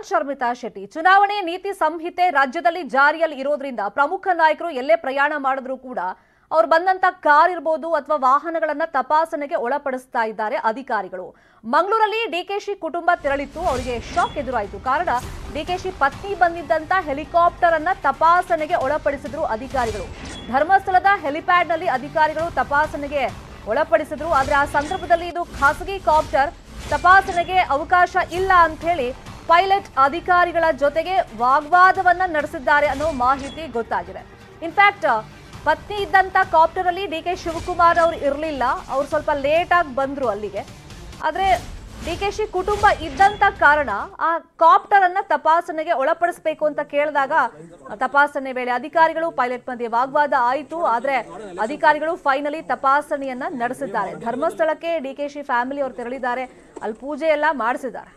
ನಾನ್ ಶರ್ಮಿತಾ ಶೆಟ್ಟಿ ಚುನಾವಣೆ ನೀತಿ ಸಂಹಿತೆ ರಾಜ್ಯದಲ್ಲಿ ಜಾರಿಯಲ್ಲಿ ಇರೋದ್ರಿಂದ ಪ್ರಮುಖ ನಾಯಕರು ಎಲ್ಲೇ ಪ್ರಯಾಣ ಮಾಡಿದ್ರು ಕೂಡ ಅವ್ರು ಬಂದಂತ ಕಾರ್ ಇರ್ಬೋದು ಅಥವಾ ವಾಹನಗಳನ್ನ ತಪಾಸಣೆಗೆ ಒಳಪಡಿಸ್ತಾ ಇದ್ದಾರೆ ಅಧಿಕಾರಿಗಳು ಮಂಗಳೂರಲ್ಲಿ ಡಿಕೆಶಿ ಕುಟುಂಬ ತೆರಳಿತ್ತು ಅವರಿಗೆ ಶಾಕ್ ಎದುರಾಯಿತು ಕಾರಣ ಡಿಕೆಶಿ ಪತ್ನಿ ಬಂದಿದ್ದಂತ ಹೆಲಿಕಾಪ್ಟರ್ ಅನ್ನ ತಪಾಸಣೆಗೆ ಒಳಪಡಿಸಿದ್ರು ಅಧಿಕಾರಿಗಳು ಧರ್ಮಸ್ಥಳದ ಹೆಲಿಪ್ಯಾಡ್ನಲ್ಲಿ ಅಧಿಕಾರಿಗಳು ತಪಾಸಣೆಗೆ ಒಳಪಡಿಸಿದ್ರು ಆದ್ರೆ ಆ ಸಂದರ್ಭದಲ್ಲಿ ಇದು ಖಾಸಗಿ ಕಾಪ್ಟರ್ ತಪಾಸಣೆಗೆ ಅವಕಾಶ ಇಲ್ಲ ಅಂತ ಹೇಳಿ ಪೈಲಟ್ ಅಧಿಕಾರಿಗಳ ಜೊತೆಗೆ ವಾಗ್ವಾದವನ್ನ ನಡೆಸಿದ್ದಾರೆ ಅನ್ನೋ ಮಾಹಿತಿ ಗೊತ್ತಾಗಿದೆ ಇನ್ಫ್ಯಾಕ್ಟ್ ಪತ್ನಿ ಇದ್ದಂತ ಕಾಪ್ಟರ್ ಅಲ್ಲಿ ಡಿ ಕೆ ಶಿವಕುಮಾರ್ ಅವರು ಇರಲಿಲ್ಲ ಅವ್ರು ಸ್ವಲ್ಪ ಲೇಟ್ ಆಗಿ ಬಂದ್ರು ಅಲ್ಲಿಗೆ ಆದ್ರೆ ಡಿ ಕೆ ಶಿ ಕುಟುಂಬ ಇದ್ದಂತ ಕಾರಣ ಆ ಕಾಪ್ಟರ್ ಅನ್ನ ತಪಾಸಣೆಗೆ ಒಳಪಡಿಸಬೇಕು ಅಂತ ಕೇಳಿದಾಗ ಆ ತಪಾಸಣೆ ವೇಳೆ ಅಧಿಕಾರಿಗಳು ಪೈಲಟ್ ಮಧ್ಯೆ ವಾಗ್ವಾದ ಆಯಿತು ಆದ್ರೆ ಅಧಿಕಾರಿಗಳು ಫೈನಲಿ ತಪಾಸಣೆಯನ್ನ ನಡೆಸಿದ್ದಾರೆ ಧರ್ಮಸ್ಥಳಕ್ಕೆ ಡಿ ಕೆ ಶಿ ಫ್ಯಾಮಿಲಿ ಅವರು ತೆರಳಿದ್ದಾರೆ ಅಲ್ಲಿ ಪೂಜೆ ಎಲ್ಲ ಮಾಡಿಸಿದ್ದಾರೆ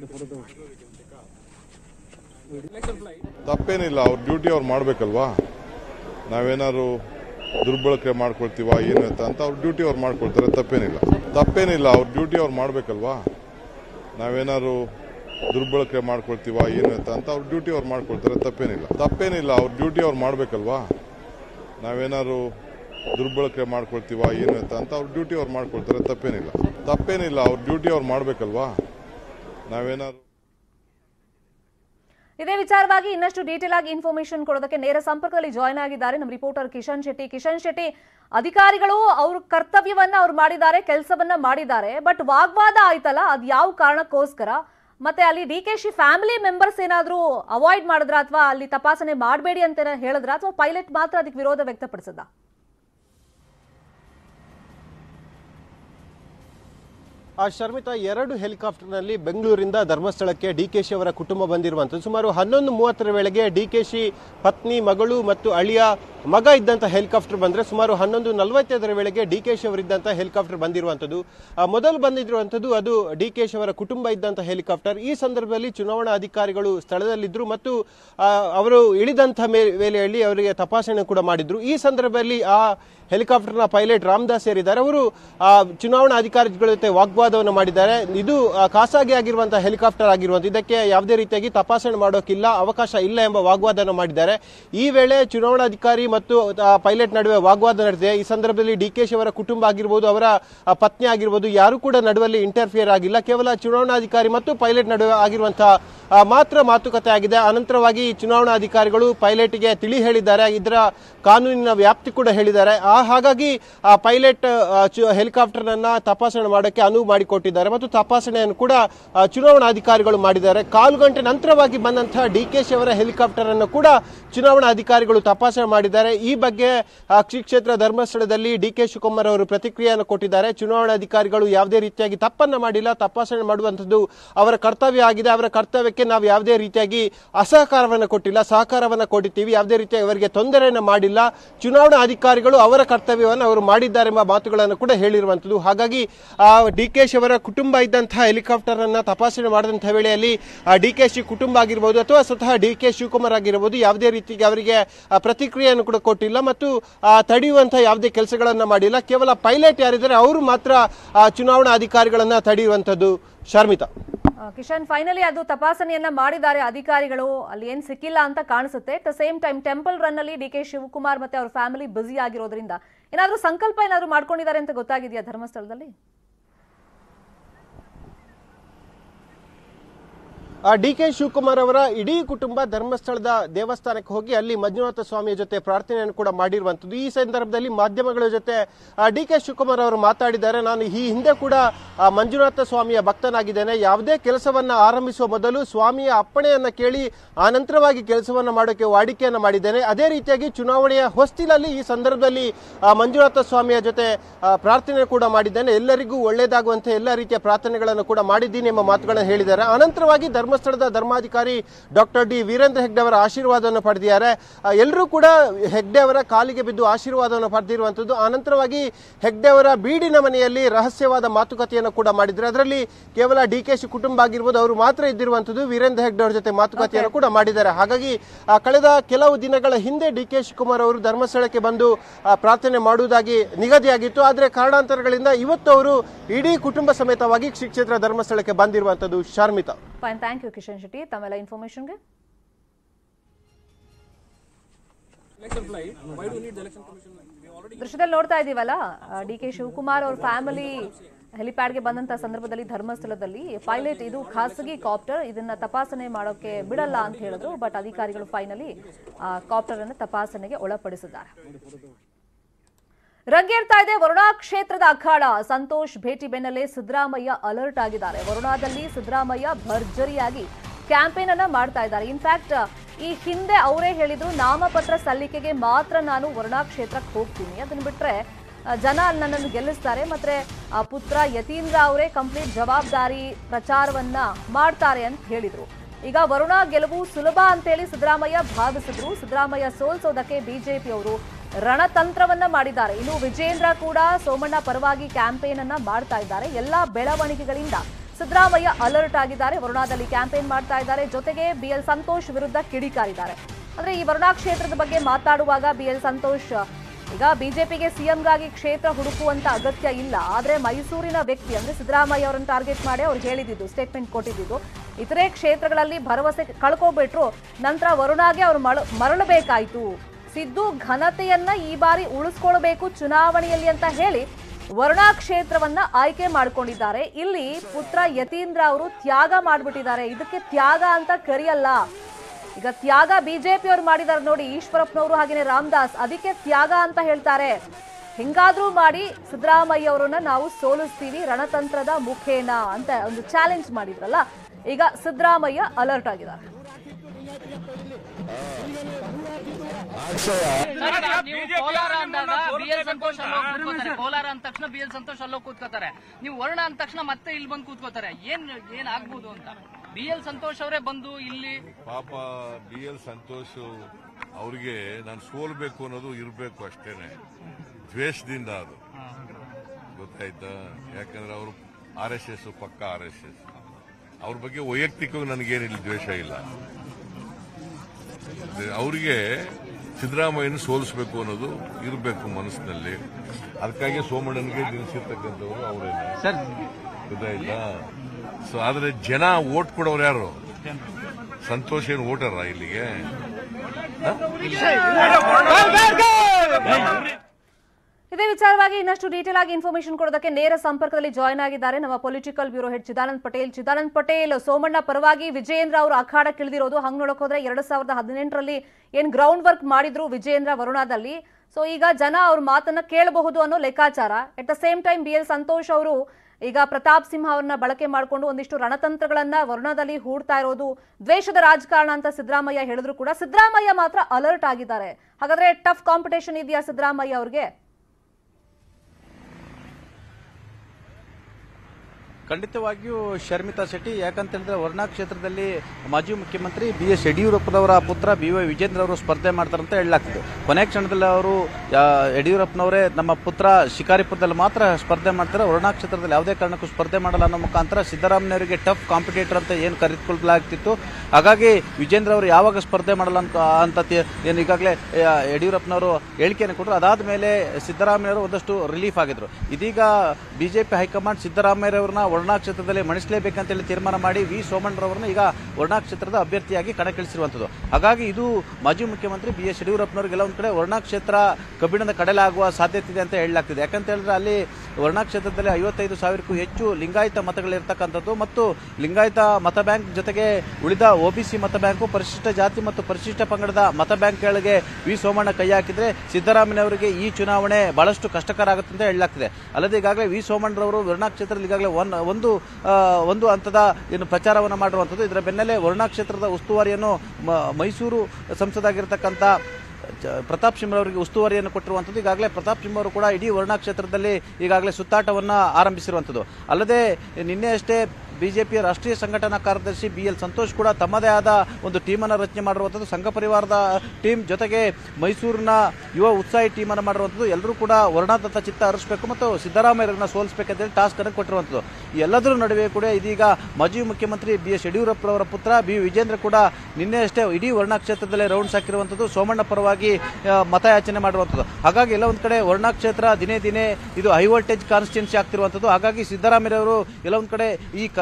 ತಪ್ಪೇನಿಲ್ಲ ಅವ್ರ ಡ್ಯೂಟಿ ಅವ್ರು ಮಾಡಬೇಕಲ್ವಾ ನಾವೇನಾದ್ರು ದುರ್ಬಳಕೆ ಮಾಡ್ಕೊಳ್ತೀವ ಏನು ಅಂತ ಅಂತ ಅವ್ರ ಡ್ಯೂಟಿ ಅವ್ರು ಮಾಡ್ಕೊಳ್ತಾರೆ ತಪ್ಪೇನಿಲ್ಲ ತಪ್ಪೇನಿಲ್ಲ ಅವ್ರ ಡ್ಯೂಟಿ ಅವ್ರು ಮಾಡಬೇಕಲ್ವಾ ನಾವೇನಾದ್ರು ದುರ್ಬಳಕೆ ಮಾಡ್ಕೊಳ್ತೀವ ಏನು ಅಂತ ಅಂತ ಅವ್ರ ಡ್ಯೂಟಿ ಅವ್ರು ಮಾಡ್ಕೊಳ್ತಾರೆ ತಪ್ಪೇನಿಲ್ಲ ತಪ್ಪೇನಿಲ್ಲ ಅವ್ರ ಡ್ಯೂಟಿ ಅವ್ರು ಮಾಡಬೇಕಲ್ವಾ ನಾವೇನಾದ್ರು ದುರ್ಬಳಕೆ ಮಾಡ್ಕೊಳ್ತೀವ ಏನು ಅಂತ ಅಂತ ಅವ್ರ ಡ್ಯೂಟಿ ಅವ್ರು ಮಾಡ್ಕೊಳ್ತಾರೆ ತಪ್ಪೇನಿಲ್ಲ ತಪ್ಪೇನಿಲ್ಲ ಅವ್ರ ಡ್ಯೂಟಿ ಅವ್ರು ಮಾಡಬೇಕಲ್ವಾ ನಾವೇನಾದ್ರು ಇದೇ ವಿಚಾರವಾಗಿ ಇನ್ನಷ್ಟು ಡೀಟೇಲ್ ಆಗಿ ಇನ್ಫಾರ್ಮೇಶನ್ ಕೊಡೋದಕ್ಕೆ ನೇರ ಸಂಪರ್ಕದಲ್ಲಿ ಜಾಯ್ನ್ ಆಗಿದ್ದಾರೆ ನಮ್ಮ ರಿಪೋರ್ಟರ್ ಕಿಶನ್ ಶೆಟ್ಟಿ ಕಿಶನ್ ಶೆಟ್ಟಿ ಅಧಿಕಾರಿಗಳು ಅವ್ರ ಕರ್ತವ್ಯವನ್ನ ಅವ್ರು ಮಾಡಿದ್ದಾರೆ ಕೆಲಸವನ್ನ ಮಾಡಿದ್ದಾರೆ ಬಟ್ ವಾಗ್ವಾದ ಆಯ್ತಲ್ಲ ಅದು ಯಾವ ಕಾರಣಕ್ಕೋಸ್ಕರ ಮತ್ತೆ ಅಲ್ಲಿ D K Shi family members ಏನಾದ್ರೂ ಅವಾಯ್ಡ್ ಮಾಡಿದ್ರ ಅಥವಾ ಅಲ್ಲಿ ತಪಾಸಣೆ ಮಾಡಬೇಡಿ ಅಂತ ಹೇಳಿದ್ರ ಅಥವಾ ಪೈಲಟ್ ಮಾತ್ರ ಅದಕ್ಕೆ ವಿರೋಧ ವ್ಯಕ್ತಪಡಿಸದ ಆ ಶರ್ಮಿತಾ ಎರಡು ಹೆಲಿಕಾಪ್ಟರ್ನಲ್ಲಿ ಬೆಂಗಳೂರಿಂದ ಧರ್ಮಸ್ಥಳಕ್ಕೆ ಡಿಕೆಶಿ ಅವರ ಕುಟುಂಬ ಬಂದಿರುವಂಥದ್ದು ಸುಮಾರು ಹನ್ನೊಂದು ಮೂವತ್ತರ ವೇಳೆಗೆ ಡಿಕೆಶಿ ಪತ್ನಿ ಮಗಳು ಮತ್ತು ಅಳಿಯ ಮಗ ಇದ್ದಂಥ ಹೆಲಿಕಾಪ್ಟರ್ ಬಂದರೆ ಸುಮಾರು ಹನ್ನೊಂದು ನಲವತ್ತೈದರ ವೇಳೆಗೆ ಡಿಕೆಶಿ ಅವರಿದ್ದಂಥ ಹೆಲಿಕಾಪ್ಟರ್ ಬಂದಿರುವಂಥದ್ದು ಆ, ಮೊದಲು ಬಂದಿರುವಂಥದ್ದು ಅದು ಡಿಕೆಶಿ ಅವರ ಕುಟುಂಬ ಇದ್ದಂಥ ಹೆಲಿಕಾಪ್ಟರ್ ಈ ಸಂದರ್ಭದಲ್ಲಿ ಚುನಾವಣಾ ಅಧಿಕಾರಿಗಳು ಸ್ಥಳದಲ್ಲಿದ್ದರು ಮತ್ತು ಆ, ಅವರು ಇಳಿದಂಥ ಮೇ- ವೇಳೆಯಲ್ಲಿ ಅವರಿಗೆ ತಪಾಸಣೆ ಕೂಡ ಮಾಡಿದ್ರು ಈ ಸಂದರ್ಭದಲ್ಲಿ ಆ ಹೆಲಿಕಾಪ್ಟರ್ನ ಪೈಲಟ್ ರಾಮದಾಸ್ ಸೇರಿದ್ದಾರೆ ಅವರು ಆ, ಚುನಾವಣಾ ಅಧಿಕಾರಿಗಳ ಜೊತೆ ವಾಗ್ವಾದವನ್ನು ಮಾಡಿದ್ದಾರೆ ಇದು ಆ, ಖಾಸಗಿ ಆಗಿರುವಂತಹ ಹೆಲಿಕಾಪ್ಟರ್ ಆಗಿರುವಂತ ಇದಕ್ಕೆ ಯಾವುದೇ ರೀತಿಯಾಗಿ ತಪಾಸಣೆ ಮಾಡೋಕ್ಕಿಲ್ಲ ಅವಕಾಶ ಇಲ್ಲ ಎಂಬ ವಾಗ್ವಾದವನ್ನು ಮಾಡಿದ್ದಾರೆ ಈ ವೇಳೆ ಚುನಾವಣಾಧಿಕಾರಿ ಮತ್ತು ಆ, ಪೈಲಟ್ ನಡುವೆ ವಾಗ್ವಾದ ನಡೆದಿದೆ ಈ ಸಂದರ್ಭದಲ್ಲಿ ಡಿ ಕೆ ಶಿ ಅವರ ಕುಟುಂಬ ಆಗಿರ್ಬೋದು ಅವರ ಆ, ಪತ್ನಿ ಆಗಿರ್ಬೋದು ಯಾರು ಕೂಡ ನಡುವಲ್ಲಿ ಇಂಟರ್ಫಿಯರ್ ಆಗಿಲ್ಲ ಕೇವಲ ಚುನಾವಣಾಧಿಕಾರಿ ಮತ್ತು ಪೈಲಟ್ ನಡುವೆ ಆಗಿರುವಂತಹ ಆ, ಮಾತ್ರ ಮಾತುಕತೆ ಆಗಿದೆ ಅನಂತರವಾಗಿ ಚುನಾವಣಾಧಿಕಾರಿಗಳು ಪೈಲಟ್ಗೆ ತಿಳಿ ಹೇಳಿದ್ದಾರೆ ಇದರ ಕಾನೂನಿನ ವ್ಯಾಪ್ತಿ ಕೂಡ ಹೇಳಿದ್ದಾರೆ ಆ ಹಾಗಾಗಿ ಆ ಪೈಲಟ್ ಹೆಲಿಕಾಪ್ಟರ್ ನನ್ನ ತಪಾಸಣೆ ಮಾಡೋಕ್ಕೆ ಅನುವು ಮಾಡಿಕೊಟ್ಟಿದ್ದಾರೆ ಮತ್ತು ತಪಾಸಣೆಯನ್ನು ಕೂಡ ಆ, ಚುನಾವಣಾಧಿಕಾರಿಗಳು ಮಾಡಿದ್ದಾರೆ ಕಾಲು ಗಂಟೆ ನಂತರವಾಗಿ ಬಂದಂತಹ ಡಿ ಕೆ ಶಿ ಅವರ ಹೆಲಿಕಾಪ್ಟರ್ ಅನ್ನು ಕೂಡ ಚುನಾವಣಾ ಅಧಿಕಾರಿಗಳು ತಪಾಸಣೆ ಮಾಡಿದ್ದಾರೆ ಈ ಬಗ್ಗೆ ಆ, ಶ್ರೀ ಕ್ಷೇತ್ರ ಧರ್ಮಸ್ಥಳದಲ್ಲಿ ಡಿ ಕೆ ಶಿವಕುಮಾರ್ ಅವರು ಪ್ರತಿಕ್ರಿಯೆಯನ್ನು ಕೊಟ್ಟಿದ್ದಾರೆ ಚುನಾವಣಾಧಿಕಾರಿಗಳು ಯಾವುದೇ ರೀತಿಯಾಗಿ ತಪ್ಪನ್ನ ಮಾಡಿಲ್ಲ ತಪಾಸಣೆ ಮಾಡುವಂಥದ್ದು ಅವರ ಕರ್ತವ್ಯ ಆಗಿದೆ ಅವರ ಕರ್ತವ್ಯಕ್ಕೆ ನಾವು ಯಾವುದೇ ರೀತಿಯಾಗಿ ಅಸಹಕಾರವನ್ನು ಕೊಟ್ಟಿಲ್ಲ ಸಹಕಾರವನ್ನು ಕೊಟ್ಟಿದ್ದೀವಿ ಯಾವುದೇ ರೀತಿಯಾಗಿ ಅವರಿಗೆ ತೊಂದರೆಯನ್ನು ಮಾಡಿಲ್ಲ ಚುನಾವಣಾ ಅಧಿಕಾರಿಗಳು ಅವರ ಕರ್ತವ್ಯವನ್ನು ಅವರು ಮಾಡಿದ್ದಾರೆ ಎಂಬ ಮಾತುಗಳನ್ನು ಕೂಡ ಹೇಳಿರುವಂಥದ್ದು ಹಾಗಾಗಿ ಡಿ ಕೆ ಶಿ ಅವರ ಕುಟುಂಬ ಇದ್ದಂತಹ ಹೆಲಿಕಾಪ್ಟರ್ ಅನ್ನ ತಪಾಸಣೆ ಮಾಡಿದಂತಹ ವೇಳೆಯಲ್ಲಿ ಡಿ ಕೆ ಶಿ ಕುಟುಂಬ ಆಗಿರ್ಬೋದು ಅಥವಾ ಸ್ವತಃ ಡಿ ಕೆ ಶಿವಕುಮಾರ್ ಆಗಿರ್ಬೋದು ಯಾವುದೇ ರೀತಿಗೆ ಅವರಿಗೆ ಆ, ಪ್ರತಿಕ್ರಿಯೆಯನ್ನು ಕೂಡ ಕೊಟ್ಟಿಲ್ಲ ಮತ್ತು ಆ, ತಡೆಯುವಂತಹ ಯಾವುದೇ ಕೆಲಸಗಳನ್ನ ಮಾಡಿಲ್ಲ ಕೇವಲ ಪೈಲಟ್ ಯಾರಿದ್ದಾರೆ ಅವರು ಮಾತ್ರ ಆ, ಚುನಾವಣಾ ಅಧಿಕಾರಿಗಳನ್ನ ತಡೆಯುವಂಥದ್ದು ಶರ್ಮಿತಾ ಆ, ಕಿಶನ್ ಫೈನಲಿ ಅದು ತಪಾಸಣೆಯನ್ನ ಮಾಡಿದ್ದಾರೆ ಅಧಿಕಾರಿಗಳು ಅಲ್ಲಿ ಏನ್ ಸಿಕ್ಕಿಲ್ಲ ಅಂತ ಕಾಣಿಸುತ್ತೆ at the same time temple run ಅಲ್ಲಿ ಡಿ ಕೆ ಶಿವಕುಮಾರ್ ಮತ್ತೆ ಅವ್ರ ಫ್ಯಾಮಿಲಿ ಬ್ಯುಸಿ ಆಗಿರೋದ್ರಿಂದ ಏನಾದ್ರೂ ಸಂಕಲ್ಪ ಏನಾದ್ರೂ ಮಾಡ್ಕೊಂಡಿದ್ದಾರೆ ಅಂತ ಗೊತ್ತಾಗಿದೆಯಾ ಧರ್ಮಸ್ಥಳದಲ್ಲಿ ಡಿ ಕೆ ಶಿವಕುಮಾರ್ ಅವರ ಇಡೀ ಕುಟುಂಬ ಧರ್ಮಸ್ಥಳದ ದೇವಸ್ಥಾನಕ್ಕೆ ಹೋಗಿ ಅಲ್ಲಿ ಮಂಜುನಾಥ ಸ್ವಾಮಿಯ ಜೊತೆ ಪ್ರಾರ್ಥನೆಯನ್ನು ಕೂಡ ಮಾಡಿರುವಂಥದ್ದು ಈ ಸಂದರ್ಭದಲ್ಲಿ ಮಾಧ್ಯಮಗಳ ಜೊತೆ ಡಿ ಕೆ ಶಿವಕುಮಾರ್ ಅವರು ಮಾತಾಡಿದ್ದಾರೆ ನಾನು ಈ ಹಿಂದೆ ಕೂಡ ಆ, ಮಂಜುನಾಥ ಸ್ವಾಮಿಯ ಭಕ್ತನಾಗಿದ್ದೇನೆ ಯಾವುದೇ ಕೆಲಸವನ್ನ ಆರಂಭಿಸುವ ಮೊದಲು ಸ್ವಾಮಿಯ ಅಪ್ಪಣೆಯನ್ನ ಕೇಳಿ ಆನಂತರವಾಗಿ ಕೆಲಸವನ್ನ ಮಾಡೋಕೆ ವಾಡಿಕೆಯನ್ನ ಮಾಡಿದ್ದೇನೆ ಅದೇ ರೀತಿಯಾಗಿ ಚುನಾವಣೆಯ ಹೊಸ್ತಿಲಲ್ಲಿ ಈ ಸಂದರ್ಭದಲ್ಲಿ ಆ, ಮಂಜುನಾಥ ಸ್ವಾಮಿಯ ಜೊತೆ ಆ, ಪ್ರಾರ್ಥನೆ ಕೂಡ ಮಾಡಿದ್ದೇನೆ ಎಲ್ಲರಿಗೂ ಒಳ್ಳೆಯದಾಗುವಂತೆ ಎಲ್ಲ ರೀತಿಯ ಪ್ರಾರ್ಥನೆಗಳನ್ನು ಕೂಡ ಮಾಡಿದ್ದೀನಿ ಎಂಬ ಮಾತುಗಳನ್ನು ಹೇಳಿದ್ದಾರೆ ಅನಂತರವಾಗಿ ಧರ್ಮಸ್ಥಳದ ಧರ್ಮಾಧಿಕಾರಿ ಡಾಕ್ಟರ್ ಡಿ ವೀರೇಂದ್ರ ಹೆಗ್ಡೆ ಅವರ ಆಶೀರ್ವಾದವನ್ನು ಪಡೆದಿದ್ದಾರೆ ಎಲ್ಲರೂ ಕೂಡ ಹೆಗ್ಡೆ ಅವರ ಕಾಲಿಗೆ ಬಿದ್ದು ಆಶೀರ್ವಾದವನ್ನು ಪಡೆದಿರುವಂಥದ್ದು ಅನಂತರವಾಗಿ ಹೆಗ್ಡೆ ಅವರ ಬೀಡಿನ ಮನೆಯಲ್ಲಿ ರಹಸ್ಯವಾದ ಮಾತುಕತೆಯನ್ನು ಕೂಡ ಮಾಡಿದ್ದಾರೆ ಅದರಲ್ಲಿ ಕೇವಲ ಡಿ ಕೆ ಶಿ ಕುಟುಂಬ ಆಗಿರ್ಬೋದು ಅವರು ಮಾತ್ರ ಇದ್ದಿರುವಂಥದ್ದು ವೀರೇಂದ್ರ ಹೆಗ್ಡೆ ಅವರ ಜೊತೆ ಮಾತುಕತೆಯನ್ನು ಕೂಡ ಮಾಡಿದ್ದಾರೆ ಹಾಗಾಗಿ ಆ, ಕಳೆದ ಕೆಲವು ದಿನಗಳ ಹಿಂದೆ ಡಿ ಕೆ ಶಿವಕುಮಾರ್ ಅವರು ಧರ್ಮಸ್ಥಳಕ್ಕೆ ಬಂದು ಆ, ಪ್ರಾರ್ಥನೆ ಮಾಡುವುದಾಗಿ ನಿಗದಿಯಾಗಿತ್ತು ಆದರೆ ಕಾರಣಾಂತರಗಳಿಂದ ಇವತ್ತು ಅವರು ಇಡೀ ಕುಟುಂಬ ಸಮೇತವಾಗಿ ಶ್ರೀ ಕ್ಷೇತ್ರ ಧರ್ಮಸ್ಥಳಕ್ಕೆ ಬಂದಿರುವಂಥದ್ದು Sharmita fine thank you Kishan Shetty ತಮ್ಮೆಲ್ಲ ಇನ್ಫಾರ್ಮೇಶನ್ಗೆ ದೃಶ್ಯದಲ್ಲಿ ನೋಡ್ತಾ ಇದೀವಲ್ಲ ಡಿ ಕೆ ಶಿವಕುಮಾರ್ ಅವ್ರ ಫ್ಯಾಮಿಲಿ ಹೆಲಿಪ್ಯಾಡ್ಗೆ ಬಂದಂತ ಸಂದರ್ಭದಲ್ಲಿ ಧರ್ಮಸ್ಥಳದಲ್ಲಿ ಪೈಲಟ್ ಇದು ಖಾಸಗಿ ಕಾಪ್ಟರ್ ಇದನ್ನ ತಪಾಸಣೆ ಮಾಡೋಕೆ ಬಿಡಲ್ಲ ಅಂತ ಹೇಳಿದ್ರು ಬಟ್ ಅಧಿಕಾರಿಗಳು ಫೈನಲಿ ಕಾಪ್ಟರ್ ಅನ್ನು ತಪಾಸಣೆಗೆ ಒಳಪಡಿಸಿದ್ದಾರೆ ರಂಗೇರ್ತಾ ಇದೆ ವರುಣಾ ಕ್ಷೇತ್ರದ ಅಖಾಡ ಸಂತೋಷ್ ಭೇಟಿ ಬೆನ್ನಲ್ಲೇ ಸಿದ್ದರಾಮಯ್ಯ ಅಲರ್ಟ್ ಆಗಿದ್ದಾರೆ ವರುಣಾದಲ್ಲಿ ಸಿದ್ದರಾಮಯ್ಯ ಭರ್ಜರಿಯಾಗಿ ಕ್ಯಾಂಪೇನ್ ಅನ್ನ ಮಾಡ್ತಾ ಇದ್ದಾರೆ ಇನ್ಫ್ಯಾಕ್ಟ್ ಈ ಹಿಂದೆ ಅವರೇ ಹೇಳಿದ್ರು ನಾಮಪತ್ರ ಸಲ್ಲಿಕೆಗೆ ಮಾತ್ರ ನಾನು ವರುಣಾ ಕ್ಷೇತ್ರಕ್ಕೆ ಹೋಗ್ತೀನಿ ಅದನ್ನ ಬಿಟ್ರೆ ಆ, ಜನ ಅಲ್ಲಿ ನನ್ನನ್ನು ಗೆಲ್ಲಿಸ್ತಾರೆ ಮತ್ತೆ ಆ ಪುತ್ರ ಯತೀಂದ್ರ ಅವರೇ ಕಂಪ್ಲೀಟ್ ಜವಾಬ್ದಾರಿ ಪ್ರಚಾರವನ್ನ ಮಾಡ್ತಾರೆ ಅಂತ ಹೇಳಿದ್ರು ಈಗ ವರುಣಾ ಗೆಲುವು ಸುಲಭ ಅಂತೇಳಿ ಸಿದ್ದರಾಮಯ್ಯ ಭಾವಿಸಿದ್ರು ಸಿದ್ದರಾಮಯ್ಯ ಸೋಲ್ಸೋದಕ್ಕೆ ಬಿಜೆಪಿ ಅವರು ರಣತಂತ್ರವನ್ನ ಮಾಡಿದ್ದಾರೆ ಇನ್ನು ವಿಜೇಂದ್ರ ಕೂಡ ಸೋಮಣ್ಣ ಪರವಾಗಿ ಕ್ಯಾಂಪೇನ್ ಅನ್ನ ಮಾಡ್ತಾ ಇದ್ದಾರೆ ಎಲ್ಲಾ ಬೆಳವಣಿಗೆಗಳಿಂದ ಸಿದ್ದರಾಮಯ್ಯ ಅಲರ್ಟ್ ಆಗಿದ್ದಾರೆ ವರುಣಾದಲ್ಲಿ ಕ್ಯಾಂಪೇನ್ ಮಾಡ್ತಾ ಇದ್ದಾರೆ ಜೊತೆಗೆ ಬಿ ಎಲ್ ಸಂತೋಷ್ ವಿರುದ್ಧ ಕಿಡಿಕಾರಿದ್ದಾರೆ ಅಂದ್ರೆ ಈ ವರುಣಾ ಕ್ಷೇತ್ರದ ಬಗ್ಗೆ ಮಾತಾಡುವಾಗ ಬಿ ಎಲ್ ಸಂತೋಷ್ ಈಗ ಬಿಜೆಪಿಗೆ ಸಿಎಂಗಾಗಿ ಕ್ಷೇತ್ರ ಹುಡುಕುವಂತ ಅಗತ್ಯ ಇಲ್ಲ ಆದ್ರೆ ಮೈಸೂರಿನ ವ್ಯಕ್ತಿ ಅಂದ್ರೆ ಸಿದ್ದರಾಮಯ್ಯ ಅವರನ್ನು ಟಾರ್ಗೆಟ್ ಮಾಡಿ ಅವ್ರು ಹೇಳಿದ್ದು ಸ್ಟೇಟ್ಮೆಂಟ್ ಕೊಟ್ಟಿದ್ದು ಇತರೆ ಕ್ಷೇತ್ರಗಳಲ್ಲಿ ಭರವಸೆ ಕಳ್ಕೊಬಿಟ್ರು ನಂತರ ವರುಣಾಗೆ ಅವ್ರು ಮಳ ಮರಳಬೇಕಾಯ್ತು ಸಿದ್ದು ಘನತೆಯನ್ನ ಈ ಬಾರಿ ಉಳಿಸ್ಕೊಳ್ಬೇಕು ಚುನಾವಣೆಯಲ್ಲಿ ಅಂತ ಹೇಳಿ ವರುಣಾ ಕ್ಷೇತ್ರವನ್ನ ಆಯ್ಕೆ ಮಾಡ್ಕೊಂಡಿದ್ದಾರೆ ಇಲ್ಲಿ ಪುತ್ರ ಯತೀಂದ್ರ ಅವರು ತ್ಯಾಗ ಮಾಡ್ಬಿಟ್ಟಿದ್ದಾರೆ ಇದಕ್ಕೆ ತ್ಯಾಗ ಅಂತ ಕರೆಯಲ್ಲ ಈಗ ತ್ಯಾಗ ಬಿಜೆಪಿ ಅವ್ರು ಮಾಡಿದಾರೆ ನೋಡಿ ಈಶ್ವರಪ್ಪನವರು ಹಾಗೇನೆ ರಾಮದಾಸ್ ಅದಕ್ಕೆ ತ್ಯಾಗ ಅಂತ ಹೇಳ್ತಾರೆ ಹೆಂಗಾದ್ರೂ ಮಾಡಿ ಸಿದ್ದರಾಮಯ್ಯ ಅವರನ್ನ ನಾವು ಸೋಲಿಸ್ತೀವಿ ರಣತಂತ್ರದ ಮುಖೇನ ಅಂತ ಒಂದು ಚಾಲೆಂಜ್ ಮಾಡಿದ್ರಲ್ಲ ಈಗ ಸಿದ್ದರಾಮಯ್ಯ ಅಲರ್ಟ್ ಆಗಿದ್ದಾರೆ ನೀವು ಕೋಲಾರ ಅಂದಾಗ ಬಿ ಎಲ್ ಸಂತೋಷ್ ಅಲ್ಲೋ ಕೂತ್ಕೋತಾರೆ ಕೋಲಾರ ಅಂದ ತಕ್ಷಣ ಬಿ ಎಲ್ ಸಂತೋಷ್ ಅಲ್ಲೋ ಕೂತ್ಕೋತಾರೆ ನೀವು ವರ್ಣ ಅಂದ ತಕ್ಷಣ ಮತ್ತೆ ಇಲ್ಲಿ ಬಂದು ಕೂತ್ಕೋತಾರೆ ಏನ್ ಏನ್ ಆಗ್ಬೋದು ಅಂತ ಬಿ ಎಲ್ ಸಂತೋಷ್ ಅವರೇ ಬಂದು ಇಲ್ಲಿ ಪಾಪ ಬಿ ಎಲ್ ಸಂತೋಷ್ ಅವ್ರಿಗೆ ನಾನು ಸೋಲ್ಬೇಕು ಅನ್ನೋದು ಇರಬೇಕು ಅಷ್ಟೇನೆ ದ್ವೇಷದಿಂದ ಅದು ಗೊತ್ತಾಯ್ತಾ ಯಾಕಂದ್ರೆ ಅವರು ಆರ್ ಎಸ್ ಎಸ್ ಪಕ್ಕ ಆರ್ ಎಸ್ ಎಸ್ ಅವ್ರ ಬಗ್ಗೆ ವೈಯಕ್ತಿಕವಾಗಿ ನನಗೇನಿಲ್ಲ ದ್ವೇಷ ಇಲ್ಲ ಅವರಿಗೆ ಸಿದ್ದರಾಮಯ್ಯನ ಸೋಲಿಸಬೇಕು ಅನ್ನೋದು ಇರಬೇಕು ಮನಸ್ಸಿನಲ್ಲಿ ಅದಕ್ಕಾಗಿ ಸೋಮಣ್ಣನಿಗೆ ದಿನಸಿರ್ತಕ್ಕಂಥವ್ರು ಅವರೇನೆ ಸರ್ ಗೊತ್ತಾಯ್ತಾ ಸೊ ಆದ್ರೆ ಜನ ಓಟ್ ಕೊಡೋರು ಯಾರು ಸಂತೋಷ್ ಏನು ಓಟರ ಇಲ್ಲಿಗೆ ಇದೇ ವಿಚಾರವಾಗಿ ಇನ್ನಷ್ಟು ಡೀಟೇಲ್ ಆಗಿ ಇನ್ಫಾರ್ಮೇಶನ್ ಕೊಡೋದಕ್ಕೆ ನೇರ ಸಂಪರ್ಕದಲ್ಲಿ ಜಾಯ್ನ್ ಆಗಿದ್ದಾರೆ ನಮ್ಮ political bureau head Chidanand Patel Chidanand Patel Somanna ಪರವಾಗಿ ವಿಜೇಂದ್ರ ಅವರು ಅಖಾಡಕ್ಕೆ ಇಳಿದಿರೋದು ಹಂಗ್ ನೋಡಕ್ ಹೋದ್ರೆ ಎರಡ್ ಸಾವಿರದ ಹದಿನೆಂಟರಲ್ಲಿ ಏನ್ ಗ್ರೌಂಡ್ ವರ್ಕ್ ಮಾಡಿದ್ರು ವಿಜೇಂದ್ರ ವರುಣಾದಲ್ಲಿ ಸೊ ಈಗ ಜನ ಅವ್ರ ಮಾತನ್ನ ಕೇಳಬಹುದು ಅನ್ನೋ ಲೆಕ್ಕಾಚಾರ at the same time B L Santosh ಅವರು ಈಗ ಪ್ರತಾಪ್ ಸಿಂಹ ಅವ್ರನ್ನ ಬಳಕೆ ಮಾಡಿಕೊಂಡು ಒಂದಿಷ್ಟು ರಣತಂತ್ರಗಳನ್ನ ವರುಣದಲ್ಲಿ ಹೂಡ್ತಾ ಇರೋದು ದ್ವೇಷದ ರಾಜಕಾರಣ ಅಂತ ಸಿದ್ದರಾಮಯ್ಯ ಹೇಳಿದ್ರು ಕೂಡ ಸಿದ್ದರಾಮಯ್ಯ ಮಾತ್ರ ಅಲರ್ಟ್ ಆಗಿದ್ದಾರೆ ಹಾಗಾದ್ರೆ ಟಫ್ ಕಾಂಪಿಟೇಷನ್ ಇದೆಯಾ ಸಿದ್ದರಾಮಯ್ಯ ಅವ್ರಿಗೆ ಖಂಡಿತವಾಗಿಯೂ ಶರ್ಮಿತಾ ಶೆಟ್ಟಿ ಯಾಕಂತ ಹೇಳಿದ್ರೆ ವರ್ಣಾ ಕ್ಷೇತ್ರದಲ್ಲಿ ಮಾಜಿ ಮುಖ್ಯಮಂತ್ರಿ ಬಿ ಎಸ್ ಯಡಿಯೂರಪ್ಪನವರ ಪುತ್ರ ಬಿ ವೈ ವಿಜೇಂದ್ರ ಅವರು ಸ್ಪರ್ಧೆ ಮಾಡ್ತಾರೆ ಅಂತ ಹೇಳಲಾಗ್ತದೆ ಕೊನೆ ಕ್ಷಣದಲ್ಲಿ ಅವರು ಆ, ಯಡಿಯೂರಪ್ಪನವರೇ ನಮ್ಮ ಪುತ್ರ ಶಿಕಾರಿಪುರದಲ್ಲಿ ಮಾತ್ರ ಸ್ಪರ್ಧೆ ಮಾಡ್ತಾರೆ ವರ್ಣಾ ಕ್ಷೇತ್ರದಲ್ಲಿ ಯಾವುದೇ ಕಾರಣಕ್ಕೂ ಸ್ಪರ್ಧೆ ಮಾಡಲ್ಲ ಅನ್ನೋ ಮುಖಾಂತರ ಸಿದ್ದರಾಮಯ್ಯವರಿಗೆ ಟಫ್ ಕಾಂಪಿಟೇಟರ್ ಅಂತ ಏನು ಕರೆದುಕೊಳ್ಳಲಾಗ್ತಿತ್ತು ಹಾಗಾಗಿ ವಿಜೇಂದ್ರ ಅವರು ಯಾವಾಗ ಸ್ಪರ್ಧೆ ಮಾಡಲ್ಲ ಅಂತ ಅಂತ ತಿ- ಏನು ಈಗಾಗಲೇ ಆ, ಯಡಿಯೂರಪ್ಪನವರು ಹೇಳಿಕೆಯನ್ನು ಕೊಟ್ಟರು ಅದಾದ ಮೇಲೆ ಸಿದ್ದರಾಮಯ್ಯವರು ಒಂದಷ್ಟು ರಿಲೀಫ್ ಆಗಿದ್ರು ಇದೀಗ ಬಿಜೆಪಿ ಹೈಕಮಾಂಡ್ ಸಿದ್ದರಾಮಯ್ಯರವ್ರನ್ನ ವರ್ಣಾ ಕ್ಷೇತ್ರದಲ್ಲಿ ಮಣಿಸಲೇಬೇಕಂತ ಹೇಳಿ ತೀರ್ಮಾನ ಮಾಡಿ ವಿ ಸೋಮಣ್ಣರವರನ್ನ ಈಗ ವರ್ಣಾ ಕ್ಷೇತ್ರದ ಅಭ್ಯರ್ಥಿಯಾಗಿ ಕಣಕ್ಕಿಳಿಸಿರುವಂಥದ್ದು ಹಾಗಾಗಿ ಇದು ಮಾಜಿ ಮುಖ್ಯಮಂತ್ರಿ ಬಿ ಎಸ್ ಯಡಿಯೂರಪ್ಪನವರಿಗೆಲ್ಲ ಒಂದು ಕಡೆ ವರ್ಣಾ ಕ್ಷೇತ್ರ ಕಬ್ಬಿಣದ ಕಡಲಾಗುವ ಸಾಧ್ಯತೆ ಇದೆ ಅಂತ ಹೇಳಲಾಗ್ತಿದೆ ಯಾಕಂತ ಹೇಳಿದ್ರೆ ಅಲ್ಲಿ ವರ್ಣಾ ಕ್ಷೇತ್ರದಲ್ಲಿ ಐವತ್ತೈದು ಸಾವಿರಕ್ಕೂ ಹೆಚ್ಚು ಲಿಂಗಾಯತ ಮತಗಳಿರ್ತಕ್ಕಂಥದ್ದು ಮತ್ತು ಲಿಂಗಾಯತ ಮತ ಬ್ಯಾಂಕ್ ಜೊತೆಗೆ ಉಳಿದ ಒಬಿಸಿ ಮತ ಬ್ಯಾಂಕು ಪರಿಶಿಷ್ಟ ಜಾತಿ ಮತ್ತು ಪರಿಶಿಷ್ಟ ಪಂಗಡದ ಮತ ಬ್ಯಾಂಕ್ಗಳಿಗೆ ವಿ ಸೋಮಣ್ಣ ಕೈ ಹಾಕಿದ್ರೆ ಸಿದ್ದರಾಮಯ್ಯನವರಿಗೆ ಈ ಚುನಾವಣೆ ಬಹಳಷ್ಟು ಕಷ್ಟಕರ ಆಗುತ್ತೆ ಅಂತ ಹೇಳಲಾಗ್ತಿದೆ ಅಲ್ಲದೆ ಈಗಾಗಲೇ ವಿ ಸೋಮಣ್ಣರವರು ವರ್ಣಾ ಕ್ಷೇತ್ರದಲ್ಲಿ ಈಗಾಗಲೇ ಒನ್ ಒಂದು ಆ, ಒಂದು ಹಂತದ ಏನು ಪ್ರಚಾರವನ್ನು ಮಾಡಿರುವಂಥದ್ದು ಇದರ ಬೆನ್ನಲ್ಲೇ ವರ್ಣಾ ಕ್ಷೇತ್ರದ ಉಸ್ತುವಾರಿಯನ್ನು ಮ- ಮೈಸೂರು ಸಂಸದಾಗಿರ್ತಕ್ಕಂಥ ಚ- ಪ್ರತಾಪ್ ಸಿಂಹರವರಿಗೆ ಉಸ್ತುವಾರಿಯನ್ನು ಕೊಟ್ಟಿರುವಂಥದ್ದು ಈಗಾಗಲೇ ಪ್ರತಾಪ್ ಸಿಂಹ ಅವರು ಕೂಡ ಇಡೀ ವರ್ಣಾ ಕ್ಷೇತ್ರದಲ್ಲಿ ಈಗಾಗಲೇ ಸುತ್ತಾಟವನ್ನು ಆರಂಭಿಸಿರುವಂಥದ್ದು ಅಲ್ಲದೆ ನಿನ್ನೆ ಅಷ್ಟೇ ಬಿಜೆಪಿಯ ರಾಷ್ಟ್ರೀಯ ಸಂಘಟನಾ ಕಾರ್ಯದರ್ಶಿ ಬಿ ಎಲ್ ಸಂತೋಷ್ ಕೂಡ ತಮ್ಮದೇ ಆದ ಒಂದು ಟೀಮನ್ನು ರಚನೆ ಮಾಡಿರುವಂಥದ್ದು ಸಂಘ ಪರಿವಾರದ ಟೀಮ್ ಜೊತೆಗೆ ಮೈಸೂರಿನ ಯುವ ಉತ್ಸಾಹಿ ಟೀಮನ್ನು ಮಾಡಿರುವಂಥದ್ದು ಎಲ್ಲರೂ ಕೂಡ ವರ್ಣಾದತ್ತ ಚಿತ್ತ ಹರಿಸಬೇಕು ಮತ್ತು ಸಿದ್ದರಾಮಯ್ಯರನ್ನ ಸೋಲಿಸಬೇಕಂತೇಳಿ ಟಾಸ್ಕ್ ಅನ್ನು ಕೊಟ್ಟಿರುವಂಥದ್ದು ಈ ಎಲ್ಲದರ ನಡುವೆ ಕೂಡ ಇದೀಗ ಮಾಜಿ ಮುಖ್ಯಮಂತ್ರಿ ಬಿ ಎಸ್ ಯಡಿಯೂರಪ್ಪರವರ ಪುತ್ರ ಬಿ ವಿಜೇಂದ್ರ ಕೂಡ ನಿನ್ನೆ ಅಷ್ಟೇ ಇಡೀ ವರ್ಣಾ ಕ್ಷೇತ್ರದಲ್ಲೇ ರೌಂಡ್ಸ್ ಹಾಕಿರುವಂಥದ್ದು ಸೋಮಣ್ಣ ಪರವಾಗಿ ಆ, ಮತಯಾಚನೆ ಮಾಡಿರುವಂಥದ್ದು ಹಾಗಾಗಿ ಎಲ್ಲ ಒಂದು ಕಡೆ ವರ್ಣಾ ಕ್ಷೇತ್ರ ದಿನೇ ದಿನೇ ಇದು ಹೈ ವೋಲ್ಟೇಜ್ ಕಾನ್ಸ್ಟಿಟ್ಯೂನ್ಸಿ ಆಗ್ತಿರುವಂಥದ್ದು ಹಾಗಾಗಿ ಸಿದ್ದರಾಮಯ್ಯರವರು ಎಲ್ಲ ಒಂದು ಕಡೆ ಈ ಕ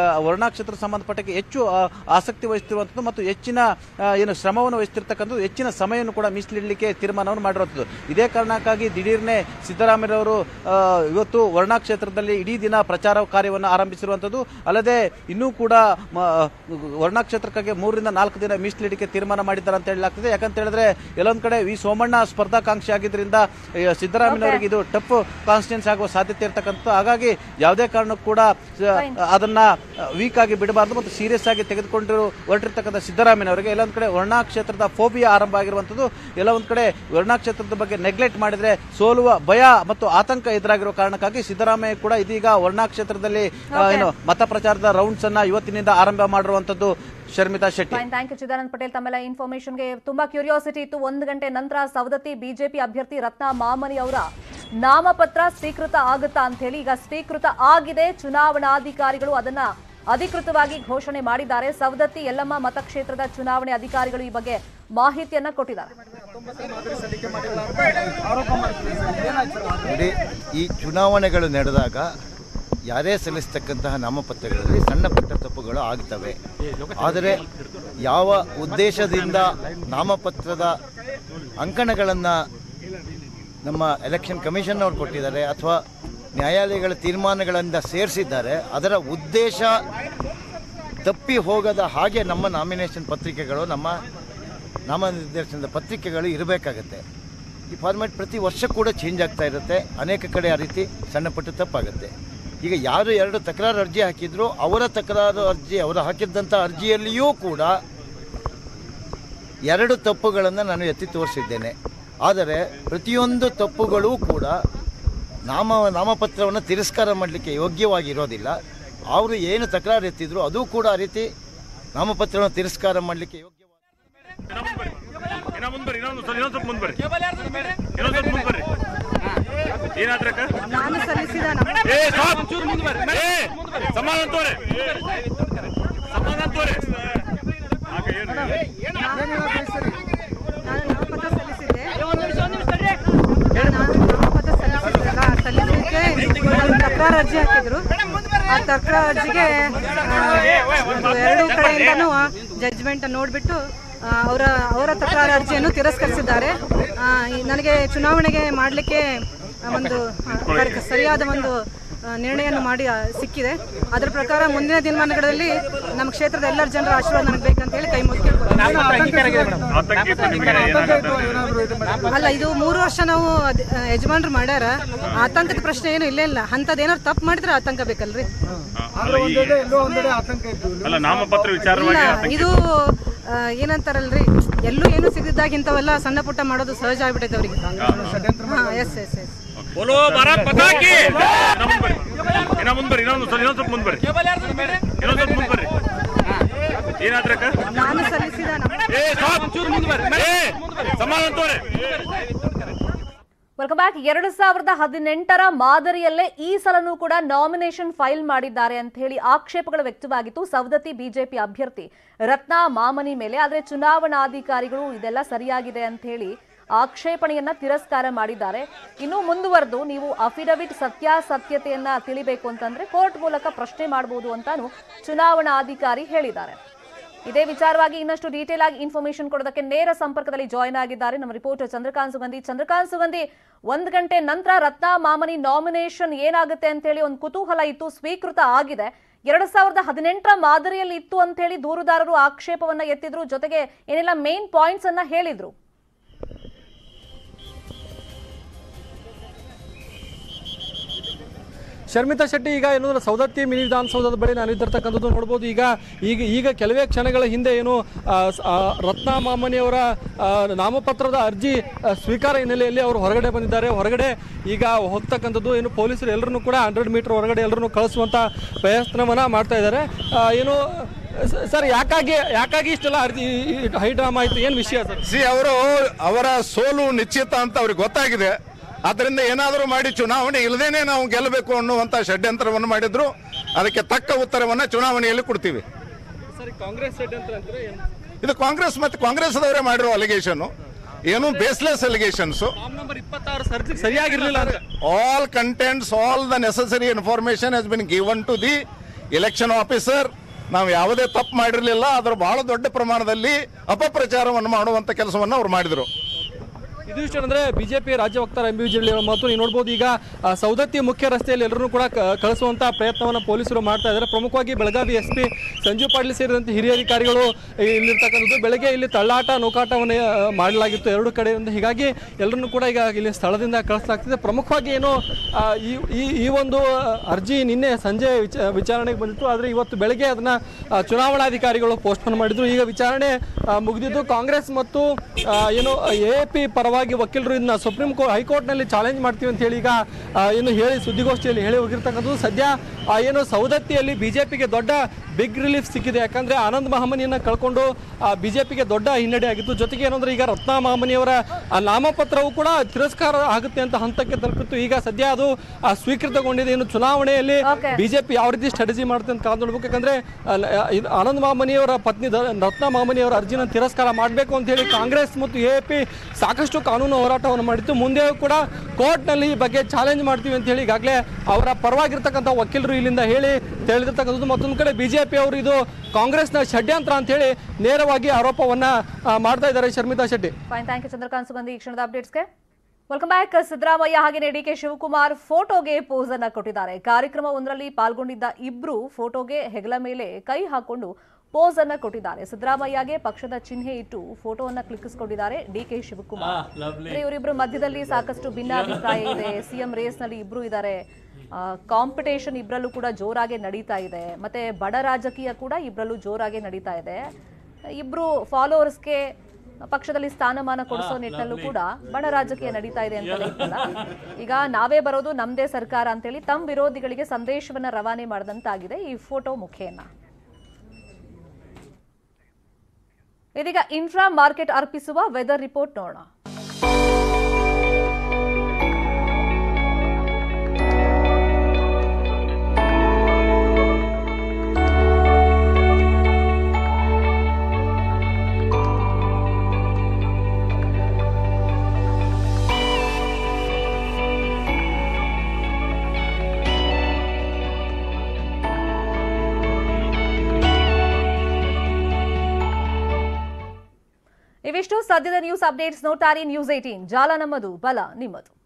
ವರ್ಣಾ ಕ್ಷೇತ್ರ ಸಂಬಂಧಪಟ್ಟಕ್ಕೆ ಹೆಚ್ಚು ಆ, ಆಸಕ್ತಿ ವಹಿಸ್ತಿರುವಂಥದ್ದು ಮತ್ತು ಹೆಚ್ಚಿನ ಆ, ಏನು ಶ್ರಮವನ್ನು ವಹಿಸ್ತಿರ್ತಕ್ಕಂಥದ್ದು ಹೆಚ್ಚಿನ ಸಮಯವನ್ನು ಕೂಡ ಮೀಸಲಿಡಲಿಕ್ಕೆ ತೀರ್ಮಾನವನ್ನು ಮಾಡಿರುವಂಥದ್ದು ಇದೇ ಕಾರಣಕ್ಕಾಗಿ ದಿಢೀರ್ನೆ ಸಿದ್ದರಾಮಯ್ಯರವರು ಆ, ಇವತ್ತು ವರ್ಣಾ ಕ್ಷೇತ್ರದಲ್ಲಿ ಇಡೀ ದಿನ ಪ್ರಚಾರ ಕಾರ್ಯವನ್ನು ಆರಂಭಿಸಿರುವಂಥದ್ದು ಅಲ್ಲದೆ ಇನ್ನೂ ಕೂಡ ಮ- ವರ್ಣಾ ಕ್ಷೇತ್ರಕ್ಕಾಗಿ ಮೂರರಿಂದ ನಾಲ್ಕು ದಿನ ಮೀಸಲಿಡಲಿಕ್ಕೆ ತೀರ್ಮಾನ ಮಾಡಿದ್ದಾರೆ ಅಂತ ಹೇಳಲಾಗ್ತದೆ ಯಾಕಂತ ಹೇಳಿದ್ರೆ ಎಲ್ಲೊಂದ್ ಕಡೆ ವಿ ಸೋಮಣ್ಣ ಸ್ಪರ್ಧಾಕಾಂಕ್ಷಿ ಆಗಿದ್ದರಿಂದ ಆ, ಸಿದ್ದರಾಮಯ್ಯನವರಿಗೆ ಇದು ಟಫ್ ಕಾನ್ಸ್ಟಿಟ್ಯೂನ್ಸ್ ಆಗುವ ಸಾಧ್ಯತೆ ಇರತಕ್ಕಂಥ ಹಾಗಾಗಿ ಯಾವುದೇ ಕಾರಣಕ್ಕೂ ಕೂಡ ಸ- ಅದನ್ನ ವೀಕ್ ಆಗಿ ಬಿಡಬಾರ್ದು ಮತ್ತು ಸೀರಿಯಸ್ ಆಗಿ ತೆಗೆದುಕೊಂಡಿರೋ ಹೊರಟಿರ್ತಕ್ಕಂಥ ಸಿದ್ದರಾಮಯ್ಯನವರಿಗೆ ಎಲ್ಲೊಂದ್ ಕಡೆ ವರ್ಣಾ ಕ್ಷೇತ್ರದ ಫೋಬಿಯಾ ಆರಂಭ ಆಗಿರುವಂಥದ್ದು ಎಲ್ಲ ಒಂದ್ ಕಡೆ ವರ್ಣಾ ಕ್ಷೇತ್ರದ ಬಗ್ಗೆ ನೆಗ್ಲೆಕ್ಟ್ ಮಾಡಿದ್ರೆ ಸೋಲುವ ಭಯ ಮತ್ತು ಆತಂಕ ಎದುರಾಗಿರೋ ಕಾರಣಕ್ಕಾಗಿ ಸಿದ್ದರಾಮಯ್ಯ ಕೂಡ ಇದೀಗ ವರ್ಣಾ ಕ್ಷೇತ್ರದಲ್ಲಿ ಆ, ಏನು ಮತ ಪ್ರಚಾರದ ರೌಂಡ್ಸ್ ಅನ್ನ ಇವತ್ತಿನಿಂದ ಆರಂಭ ಮಾಡಿರುವಂತದ್ದು Sharmita Shetty fine thank you Chidanand Patel ತಮ್ಮೆಲ್ಲ ಇನ್ಫಾರ್ಮೇಶನ್ಗೆ ತುಂಬಾ ಕ್ಯೂರಿಯಾಸಿಟಿ ಇತ್ತು ಒಂದು ಗಂಟೆ ನಂತರ ಸವದತ್ತಿ ಬಿಜೆಪಿ ಅಭ್ಯರ್ಥಿ ರತ್ನ ಮಾಮನಿ ಅವರ ನಾಮಪತ್ರ ಸ್ವೀಕೃತ ಆಗುತ್ತಾ ಅಂತ ಹೇಳಿ ಈಗ ಸ್ವೀಕೃತ ಆಗಿದೆ ಚುನಾವಣಾಧಿಕಾರಿಗಳು ಅದನ್ನ ಅಧಿಕೃತವಾಗಿ ಘೋಷಣೆ ಮಾಡಿದ್ದಾರೆ ಸವದತ್ತಿ ಯಲ್ಲಮ್ಮ ಮತಕ್ಷೇತ್ರದ ಚುನಾವಣೆ ಅಧಿಕಾರಿಗಳು ಈ ಬಗ್ಗೆ ಮಾಹಿತಿಯನ್ನ ಕೊಟ್ಟಿದ್ದಾರೆ ನೋಡಿ ಈ ಚುನಾವಣೆಗಳು ನಡೆದಾಗ ಯಾರೇ ಸಲ್ಲಿಸ್ತಕ್ಕಂತಹ ನಾಮಪತ್ರಗಳಲ್ಲಿ ಸಣ್ಣ ಪುಟ್ಟ ತಪ್ಪುಗಳು ಆಗ್ತವೆ ಆದರೆ ಯಾವ ಉದ್ದೇಶದಿಂದ ನಾಮಪತ್ರದ ಅಂಕಣಗಳನ್ನು ನಮ್ಮ ಎಲೆಕ್ಷನ್ ಕಮಿಷನ್ ಅವ್ರು ಕೊಟ್ಟಿದ್ದಾರೆ ಅಥವಾ ನ್ಯಾಯಾಲಯಗಳ ತೀರ್ಮಾನಗಳಿಂದ ಸೇರಿಸಿದ್ದಾರೆ ಅದರ ಉದ್ದೇಶ ತಪ್ಪಿ ಹೋಗದ ಹಾಗೆ ನಮ್ಮ ನಾಮಿನೇಷನ್ ಪತ್ರಿಕೆಗಳು ನಮ್ಮ ನಾಮನಿರ್ದೇಶನದ ಪತ್ರಿಕೆಗಳು ಇರಬೇಕಾಗತ್ತೆ ಈ ಫಾರ್ಮ್ಯಾಟ್ ಪ್ರತಿ ವರ್ಷ ಕೂಡ ಚೇಂಜ್ ಆಗ್ತಾ ಇರುತ್ತೆ ಅನೇಕ ಕಡೆ ಆ ರೀತಿ ಸಣ್ಣ ಪುಟ್ಟ ತಪ್ಪಾಗುತ್ತೆ ಈಗ ಯಾರು ಎರಡು ತಕರಾರು ಅರ್ಜಿ ಹಾಕಿದ್ರು ಅವರ ತಕರಾರು ಅರ್ಜಿ ಅವರು ಹಾಕಿದ್ದಂಥ ಅರ್ಜಿಯಲ್ಲಿಯೂ ಕೂಡ ಎರಡು ತಪ್ಪುಗಳನ್ನು ನಾನು ಎತ್ತಿ ತೋರಿಸಿದ್ದೇನೆ ಆದರೆ ಪ್ರತಿಯೊಂದು ತಪ್ಪುಗಳೂ ಕೂಡ ನಾಮ ನಾಮಪತ್ರವನ್ನು ತಿರಸ್ಕಾರ ಮಾಡಲಿಕ್ಕೆ ಯೋಗ್ಯವಾಗಿರೋದಿಲ್ಲ ಅವರು ಏನು ತಕರಾರು ಎತ್ತಿದ್ರು ಅದು ಕೂಡ ಆ ರೀತಿ ನಾಮಪತ್ರವನ್ನು ತಿರಸ್ಕಾರ ಮಾಡಲಿಕ್ಕೆ ಯೋಗ್ಯ ಇನ್ನ ಮುಂದ್ ಬರ್ರಿ ಇನ್ನೊಂದು ಸ್ವಲ್ಪ ಇನ್ನೊಂದ್ ಸ್ವಲ್ಪ ಮುಂದ್ ಬರ್ರಿ ಇನ್ನೊಂದ್ ಸ್ವಲ್ಪ ಮುಂದ್ ಬರ್ರಿ ಏನಾದ್ರಕ್ಕ ನಾನು ಸಲ್ಲಿಸಿದ ಏ ಸ್ಟಾಪ್ ಏ ಸಮಾಧಾನ ತೋರೆ ಸಮಾಧಾನ ತೋರೆ ಆಗ ಏನು ನಾನು ನಾಮಪತ್ರ ಸಲ್ಲಿಸಿದ್ದೆ ನಾನು ನಾಮಪತ್ರ ಸಲ್ಲಿಸಿದ್ದಲ್ಲ ಸಲ್ಲಿಸಲಿಕ್ಕೆ ಒಂದು ತಕರಾರು ಅರ್ಜಿ ಹಾಕಿದ್ರು ಆ ತಕರಾರು ಅರ್ಜಿಗೆ ಆ, ಒಂದು ಎರಡು ಕಡೆಯಿಂದನೂ ಜಡ್ಜ್ಮೆಂಟ್ ನೋಡಿಬಿಟ್ಟು ಅವರ ಅವರ ತಕರಾರು ಅರ್ಜಿಯನ್ನು ತಿರಸ್ಕರಿಸಿದ್ದಾರೆ ಆ, ಈ- ನನಗೆ ಚುನಾವಣೆಗೆ ಮಾಡಲಿಕ್ಕೆ ಒಂದು ಆ, ಕರೆ- ಸರಿಯಾದ ಒಂದು ಆ, ನಿರ್ಣಯವನ್ನು ಮಾಡಿ ಆ, ಸಿಕ್ಕಿದೆ ಅದರ ಪ್ರಕಾರ ಮುಂದಿನ ದಿನಮಾನಗಳಲ್ಲಿ ನಮ್ಮ ಕ್ಷೇತ್ರದ ಎಲ್ಲರ ಜನರ ಆಶೀರ್ವಾದ ನನಗೆ ಬೇಕಂತ ಹೇಳಿ ಕೈ ಮುಗಿ ಆತಂಕ ಇತ್ತು ನಿಮ್ಗೆ ಏನಾಗುತ್ತೆ ಅಲ್ಲ ಇದು ಮೂರು ವರ್ಷ ನಾವು ಅದ್- ಆ, ಯಜಮಾನ್ರು ಮಾಡ್ಯಾರ ಆತಂಕದ ಪ್ರಶ್ನೆ ಏನು ಇಲ್ಲೇ ಇಲ್ಲ ಅಂಥದ್ದು ಏನಾದ್ರು ತಪ್ಪು ಮಾಡಿದ್ರೆ ಆತಂಕ ಬೇಕಲ್ರಿ ಅಲ್ಲ ಈ- ಅಲ್ಲ ನಾಮಪತ್ರ ವಿಚಾರವಾಗಿ ಇಲ್ಲ ಇದು ಆ, ಏನಂತಾರಲ್ರಿ ಎಲ್ಲೂ ಏನು ಸಿಗದಿದ್ದಾಗ ಇಂಥವೆಲ್ಲ ಸಣ್ಣ ಪುಟ್ಟ ಮಾಡೋದು ಸಹಜ ಆಗ್ಬಿಟ್ಟೈತೆ ಅವ್ರಿಗೆ ಹಾ ಎಸ್ ಎಸ್ ಎಸ್ ಬೋಲೋ ಭಾರತ್ ಪತಾಕಿ ಇನ್ನ ಮುಂದ್ ಬರ್ರಿ ಇನ್ನ ಮುಂದ್ ಬರ್ರಿ ಇನ್ನೊಂದು ಸ್ವಲ್ಪ ಇನ್ನೊಂದ್ ಸ್ವಲ್ಪ ಮುಂದ್ ಬರ್ರಿ ಇನ್ನೊಂದ್ ಸ್ವಲ್ಪ ಮುಂದ್ ಬರ್ರಿ ಏನಾದ್ರಕ್ಕ ನಾನು ಸಲ್ಲಿಸಿದ ನಮ್ಮ ಏ ಸ್ಟಾಪ್ ಏ ಸಮಾಧಾನ ತೋರೆ ವೆಲ್ಕಮ್ ಬ್ಯಾಕ್ ಎರಡು ಸಾವಿರದ ಹದಿನೆಂಟರ ಮಾದರಿಯಲ್ಲೇ ಈ ಸಲನೂ ಕೂಡ ನಾಮಿನೇಷನ್ ಫೈಲ್ ಮಾಡಿದ್ದಾರೆ ಅಂತ ಹೇಳಿ ಆಕ್ಷೇಪಗಳು ವ್ಯಕ್ತವಾಗಿತ್ತು ಸವದತ್ತಿ ಬಿಜೆಪಿ ಅಭ್ಯರ್ಥಿ ರತ್ನಾ ಮಾಮನಿ ಮೇಲೆ ಆದ್ರೆ ಚುನಾವಣಾಧಿಕಾರಿಗಳು ಇದೆಲ್ಲ ಸರಿಯಾಗಿದೆ ಅಂತ ಹೇಳಿ ಆಕ್ಷೇಪಣೆಯನ್ನ ತಿರಸ್ಕಾರ ಮಾಡಿದ್ದಾರೆ ಇನ್ನು ಮುಂದುವರೆದು ನೀವು ಅಫಿಡವಿಟ್ ಸತ್ಯಾಸತ್ಯತೆಯನ್ನ ತಿಳಿಬೇಕು ಅಂತಂದ್ರೆ ಕೋರ್ಟ್ ಮೂಲಕ ಪ್ರಶ್ನೆ ಮಾಡಬಹುದು ಅಂತಾನು ಚುನಾವಣಾಧಿಕಾರಿ ಹೇಳಿದ್ದಾರೆ ಇದೇ ವಿಚಾರವಾಗಿ ಇನ್ನಷ್ಟು ಡೀಟೇಲ್ ಆಗಿ ಇನ್ಫಾರ್ಮೇಶನ್ ಕೊಡೋದಕ್ಕೆ ನೇರ ಸಂಪರ್ಕದಲ್ಲಿ ಜಾಯ್ನ್ ಆಗಿದ್ದಾರೆ ನಮ್ಮ ರಿಪೋರ್ಟರ್ ಚಂದ್ರಕಾಂತ್ ಸುಗಂಧಿ ಚಂದ್ರಕಾಂತ್ ಸುಗಂಧಿ ಒಂದ್ ಗಂಟೆ ನಂತರ ರತ್ನಾ ಮಾಮನಿ ನಾಮಿನೇಷನ್ ಏನಾಗುತ್ತೆ ಅಂತ ಹೇಳಿ ಒಂದು ಕುತೂಹಲ ಇತ್ತು ಸ್ವೀಕೃತ ಆಗಿದೆ ಎರಡ್ ಸಾವಿರದ ಹದಿನೆಂಟರ ಮಾದರಿಯಲ್ಲಿ ಇತ್ತು ಅಂತ ಹೇಳಿ ದೂರುದಾರರು ಆಕ್ಷೇಪವನ್ನ ಎತ್ತಿದ್ರು ಜೊತೆಗೆ ಏನೆಲ್ಲ ಮೇನ್ ಪಾಯಿಂಟ್ಸ್ ಅನ್ನ ಹೇಳಿದ್ರು ಶರ್ಮಿತಾ ಶೆಟ್ಟಿ ಈಗ ಏನು ಅಂದ್ರೆ ಸೌದತ್ತಿ ಮಿನಿ ವಿಧಾನಸೌಧದ ಬಳಿ ನಾನು ಇದ್ದಿರ್ತಕ್ಕಂಥದ್ದು ನೋಡ್ಬೋದು ಈಗ ಈಗ ಈಗ ಕೆಲವೇ ಕ್ಷಣಗಳ ಹಿಂದೆ ಏನು ಆ, ಸ- ಆ, ರತ್ನಾ ಮಾಮನಿಯವರ ಆ, ನಾಮಪತ್ರದ ಅರ್ಜಿ ಆ, ಸ್ವೀಕಾರ ಹಿನ್ನೆಲೆಯಲ್ಲಿ ಅವರು ಹೊರಗಡೆ ಬಂದಿದ್ದಾರೆ ಹೊರಗಡೆ ಈಗ ಹೋಗ್ತಕ್ಕಂಥದ್ದು ಏನು ಪೊಲೀಸರು ಎಲ್ಲರನ್ನೂ ಕೂಡ ಹಂಡ್ರೆಡ್ ಮೀಟರ್ ಹೊರಗಡೆ ಎಲ್ಲರನ್ನೂ ಕಳಿಸುವಂಥ ಪ್ರಯತ್ನವನ್ನ ಮಾಡ್ತಾ ಇದ್ದಾರೆ ಆ, ಏನು ಸ- ಸರ್ ಯಾಕಾಗಿ ಯಾಕಾಗಿ ಇಷ್ಟೆಲ್ಲ ಅರ್ಜಿ ಹೈ ಡ್ರಾಮಾ ಆಯ್ತು ಏನು ವಿಷಯ ಸರ್ ಸಿ ಅವರು ಅವರ ಸೋಲು ನಿಶ್ಚಿತ ಅಂತ ಅವ್ರಿಗೆ ಗೊತ್ತಾಗಿದೆ ಅದರಿಂದ ಏನಾದರೂ ಮಾಡಿ ಚುನಾವಣೆ ಇಲ್ಲದೇನೆ ನಾವು ಗೆಲ್ಲಬೇಕು ಅನ್ನುವಂತ ಷಡ್ಯಂತ್ರವನ್ನು ಮಾಡಿದ್ರು ಅದಕ್ಕೆ ತಕ್ಕ ಉತ್ತರವನ್ನ ಚುನಾವಣೆಯಲ್ಲಿ ಕೊಡ್ತೀವಿ ಸರ್ ಕಾಂಗ್ರೆಸ್ ಸೈಡ್ ಅಂತ ಅಂದ್ರೆ ಏನು ಇದು ಕಾಂಗ್ರೆಸ್ ಮತ್ತೆ ಕಾಂಗ್ರೆಸ್ದವರೇ ಮಾಡಿರೋ ಅಲಿಗೇಷನ್ ಏನು ಬೇಸ್ಲೆಸ್ ಅಲಿಗೇಷನ್ಸ್ ಫಾರ್ಮ್ ನಂಬರ್ ಇಪ್ಪತ್ತಾರು ಸರ್ಜಿ ಸರಿಯಾಗಿರ್ಲಿಲ್ಲ ಅಂತ all contents all the necessary information has been given to the election officer ನಾವು ಯಾವುದೇ ತಪ್ಪು ಮಾಡಿರಲಿಲ್ಲ ಅದರ ಬಹಳ ದೊಡ್ಡ ಪ್ರಮಾಣದಲ್ಲಿ ಅಪಪ್ರಚಾರವನ್ನು ಮಾಡುವಂತ ಕೆಲಸವನ್ನು ಅವ್ರು ಮಾಡಿದರು ಇದು ಇಷ್ಟು ಅಂದ್ರೆ ಬಿಜೆಪಿ ರಾಜ್ಯ ವಕ್ತಾರ ಎಂ ಬಿ ವಿಜಯ್ ಅವರ ಮಾತು ನೀವು ನೋಡ್ಬೋದು ಈಗ ಆ, ಸೌದತ್ತಿ ಮುಖ್ಯ ರಸ್ತೆಯಲ್ಲಿ ಎಲ್ಲರೂ ಕೂಡ ಕ- ಕಳಿಸುವಂತ ಪ್ರಯತ್ನವನ್ನು ಪೊಲೀಸರು ಮಾಡ್ತಾ ಇದ್ದಾರೆ ಪ್ರಮುಖವಾಗಿ ಬೆಳಗಾವಿ ಎಸ್ ಪಿ ಸಂಜೀವ್ ಪಾಟೀಲ್ ಸೇರಿದಂತೆ ಹಿರಿಯ ಅಧಿಕಾರಿಗಳು ಇಲ್ಲಿರ್ತಕ್ಕಂಥದ್ದು ಬೆಳಗ್ಗೆ ಇಲ್ಲಿ ತಳ್ಳಾಟ ನೂಕಾಟವನ್ನು ಆ, ಮಾಡಲಾಗಿತ್ತು ಎರಡು ಕಡೆಯಿಂದ ಹೀಗಾಗಿ ಎಲ್ಲರನ್ನೂ ಕೂಡ ಈಗ ಇಲ್ಲಿ ಸ್ಥಳದಿಂದ ಕಳಿಸಲಾಗ್ತಿದೆ ಪ್ರಮುಖವಾಗಿ ಏನು ಆ, ಈ ಈ- ಈ ಒಂದು ಅರ್ಜಿ ನಿನ್ನೆ ಸಂಜೆ ವಿಚ- ವಿಚಾರಣೆಗೆ ಬಂದಿತ್ತು ಆದರೆ ಇವತ್ತು ಬೆಳಗ್ಗೆ ಅದನ್ನ ಆ, ಚುನಾವಣಾಧಿಕಾರಿಗಳು ಪೋಸ್ಟ್ಪೋನ್ ಮಾಡಿದ್ರು ಈಗ ವಿಚಾರಣೆ ಆ, ಮುಗಿದಿದ್ದು ಕಾಂಗ್ರೆಸ್ ಮತ್ತು ಆ, ಏನು ಎ ಪಿ ಪರವಾಗಿ ವಕೀಲರು ಇದನ್ನ ಸುಪ್ರೀಂ ಕೋರ್ಟ್ ಹೈಕೋರ್ಟ್ನಲ್ಲಿ ಚಾಲೆಂಜ್ ಮಾಡ್ತೀವಿ ಅಂತ ಹೇಳಿ ಈಗ ಆ, ಏನು ಹೇಳಿ ಸುದ್ದಿಗೋಷ್ಠಿಯಲ್ಲಿ ಹೇಳಿ ಹೋಗಿರ್ತಕ್ಕಂಥದ್ದು ಸದ್ಯ ಆ, ಏನು ಸೌದತ್ತಿಯಲ್ಲಿ ಬಿಜೆಪಿಗೆ ದೊಡ್ಡ ಬಿಗ್ ರಿಲೀಫ್ ಸಿಕ್ಕಿದೆ ಯಾಕಂದ್ರೆ ಆನಂದ್ ಮಹಾಮನಿಯನ್ನ ಕಳ್ಕೊಂಡು ಬಿಜೆಪಿಗೆ ದೊಡ್ಡ ಹಿನ್ನಡೆ ಆಗಿತ್ತು ಜೊತೆಗೆ ಏನಂದ್ರೆ ಈಗ ರತ್ನ ಮಹಾಮನಿಯವರ ಆ, ನಾಮಪತ್ರವು ಕೂಡ ತಿರಸ್ಕಾರ ಆಗುತ್ತೆ ಅಂತ ಹಂತಕ್ಕೆ ತಲುಪಿತ್ತು ಈಗ ಸದ್ಯ ಅದು ಆ, ಸ್ವೀಕೃತಗೊಂಡಿದೆ ಇನ್ನು ಚುನಾವಣೆಯಲ್ಲಿ Okay. ಬಿಜೆಪಿ ಯಾವ ರೀತಿ ಸ್ಟ್ರಾಟಜಿ ಮಾಡುತ್ತೆ ಅಂತ ಕಾದು ನೋಡ್ಬೇಕು ಯಾಕಂದ್ರೆ ಅಲ್ಲ, ಇದು ಆನಂದ್ ಮಾಮನಿಯವರ ಪತ್ನಿ ದ- ರತ್ನ ಮಾಮನಿಯವರ ಅರ್ಜಿನ ತಿರಸ್ಕಾರ ಮಾಡಬೇಕು ಅಂತ ಹೇಳಿ ಕಾಂಗ್ರೆಸ್ ಮತ್ತು ಎ ಪಿ ಸಾಕಷ್ಟು ಕಾನೂನು ಹೋರಾಟವನ್ನು ಮಾಡಿತ್ತು ಮುಂದೆ ಕೂಡ ಕೋರ್ಟ್ನಲ್ಲಿ ಈ ಬಗ್ಗೆ ಚಾಲೆಂಜ್ ಮಾಡ್ತೀವಿ ಅಂತ ಹೇಳಿ ಈಗಾಗಲೇ ಅವರ ಪರವಾಗಿರ್ತಕ್ಕಂಥ ವಕೀಲರು ಇಲ್ಲಿಂದ ಹೇಳಿ ತಿಳಿದಿರ್ತಕ್ಕಂಥದ್ದು ಮತ್ತೊಂದು ಕಡೆ ಬಿಜೆಪಿ ಅವರು ಇದು ಕಾಂಗ್ರೆಸ್ನ ಷಡ್ಯಂತ್ರ ಅಂತ ಹೇಳಿ ನೇರವಾಗಿ ಆರೋಪವನ್ನ ಆ, ಮಾಡ್ತಾ ಇದ್ದಾರೆ Sharmita Shetty fine thank you Chandrakant Sugandhi ಈ ಕ್ಷಣದ ಅಪ್ಡೇಟ್ಸ್ಗೆ ವೆಲ್ಕಮ್ ಬ್ಯಾಕ್ ಸಿದ್ದರಾಮಯ್ಯ ಹಾಗೆಯೇ ಡಿ ಕೆ ಶಿವಕುಮಾರ್ ಫೋಟೋಗೆ ಪೋಸ್ ಅನ್ನ ಕೊಟ್ಟಿದ್ದಾರೆ ಕಾರ್ಯಕ್ರಮ ಒಂದರಲ್ಲಿ ಪಾಲ್ಗೊಂಡಿದ್ದ ಇಬ್ರು ಫೋಟೋಗೆ ಹೆಗಲ ಮೇಲೆ ಕೈ ಹಾಕೊಂಡು ಪೋಸ್ ಅನ್ನ ಕೊಟ್ಟಿದ್ದಾರೆ ಸಿದ್ದರಾಮಯ್ಯಗೆ ಪಕ್ಷದ ಚಿಹ್ನೆ ಇಟ್ಟು ಫೋಟೋವನ್ನ ಕ್ಲಿಕ್ಕಿಸಿಕೊಂಡಿದ್ದಾರೆ ಡಿ ಕೆ ಶಿವಕುಮಾರ್ ಅಂದ್ರೆ ಇವರಿಬ್ರು ಮಧ್ಯದಲ್ಲಿ ಸಾಕಷ್ಟು ಭಿನ್ನಾಭಿಪ್ರಾಯ ಇದೆ ಸಿಎಂ ರೇಸ್ ನಲ್ಲಿ ಇಬ್ರು ಇದ್ದಾರೆ ಕಾಂಪಿಟೇಷನ್ ಇಬ್ರಲ್ಲೂ ಕೂಡ ಜೋರಾಗಿ ನಡೀತಾ ಇದೆ ಮತ್ತೆ ಬಡ ರಾಜಕೀಯ ಕೂಡ ಇಬ್ರಲ್ಲೂ ಜೋರಾಗಿ ನಡೀತಾ ಇದೆ ಇಬ್ರು ಫಾಲೋವರ್ಸ್ಗೆ ಪಕ್ಷದಲ್ಲಿ ಸ್ಥಾನಮಾನ ಕೊಡಿಸೋ ನಿಟ್ಟಿನಲ್ಲೂ ಕೂಡ ಬಡ ರಾಜಕೀಯ ನಡೀತಾ ಇದೆ ಅಂತ ಇತ್ತಲ್ಲ ಈಗ ನಾವೇ ಬರೋದು ನಮ್ದೇ ಸರ್ಕಾರ ಅಂತೇಳಿ ತಮ್ಮ ವಿರೋಧಿಗಳಿಗೆ ಸಂದೇಶವನ್ನ ರವಾನೆ ಮಾಡಿದಂತಾಗಿದೆ ಈ ಫೋಟೋ ಮುಖೇನ ಇದೀಗ ಇನ್ಫ್ರಾ ಮಾರ್ಕೆಟ್ ಅರ್ಪಿಸುವ ವೆದರ್ ರಿಪೋರ್ಟ್ ನೋಡೋಣ ಇವಿಷ್ಟು ಸದ್ಯದ ನ್ಯೂಸ್ ಅಪ್ಡೇಟ್ಸ್ ನೋಡ್ತಾರೆ ನ್ಯೂಸ್ ಏಟೀನ್ ಜಾಲ ನಮ್ಮದು ಬಲ ನಿಮ್ಮದು